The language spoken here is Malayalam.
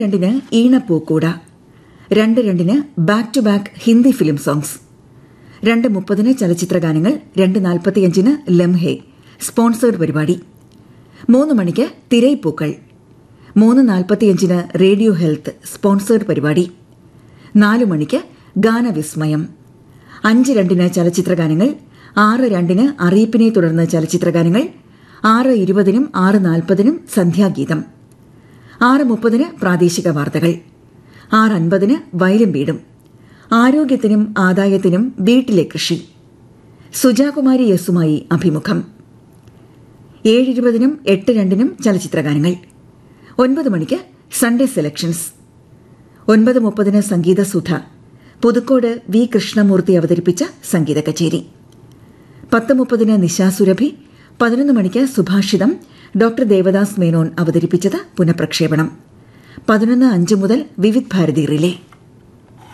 രണ്ടിന് ഈണപ്പൂക്കൂട രണ്ട് രണ്ടിന് back to back Hindi film songs രണ്ട് മുപ്പതിന് ചലച്ചിത്ര ഗാനങ്ങൾ രണ്ട് നാൽപ്പത്തിയഞ്ചിന് ലംഹെ സ്പോൺസേഡ് പരിപാടി മൂന്ന് മണിക്ക് തിരൈപ്പൂക്കൾ മൂന്ന് നാൽപ്പത്തിയഞ്ചിന് റേഡിയോ ഹെൽത്ത് സ്പോൺസേഡ് പരിപാടി നാലു മണിക്ക് ഗാനവിസ്മയം അഞ്ച് രണ്ടിന് ചലച്ചിത്ര ഗാനങ്ങൾ ആറ് രണ്ടിന് അറിയിപ്പിനെ തുടർന്ന് ചലച്ചിത്ര ഗാനങ്ങൾ ആറ് ഇരുപതിനും ആറ് നാൽപ്പതിനും സന്ധ്യാഗീതം ആറ് മുപ്പതിന് പ്രാദേശിക വാർത്തകൾ ആറ് അൻപതിന് വയലും വീടും ആരോഗ്യത്തിനും ആദായത്തിനും വീട്ടിലെ കൃഷി സുജാകുമാരി യസുമായി അഭിമുഖം ഏഴ് ഇരുപതിനും എട്ട് രണ്ടിനും ചലച്ചിത്രഗാനങ്ങൾ ഒൻപത് മണിക്ക് സൺഡേ സെലക്ഷൻസ് ഒൻപത് മുപ്പതിന് സംഗീത സുധ പുതുക്കോട് വി കൃഷ്ണമൂർത്തി അവതരിപ്പിച്ച സംഗീത കച്ചേരി പത്ത് മുപ്പതിന് നിശാസുരഭി പതിനൊന്ന് മണിക്ക് സുഭാഷിതം ഡോക്ടർ ദേവദാസ് മേനോൻ അവതരിപ്പിച്ചത് പുനഃപ്രക്ഷേപണം പതിനൊന്ന് അഞ്ച് മുതൽ വിവിധ് ഭാരതി റിലേ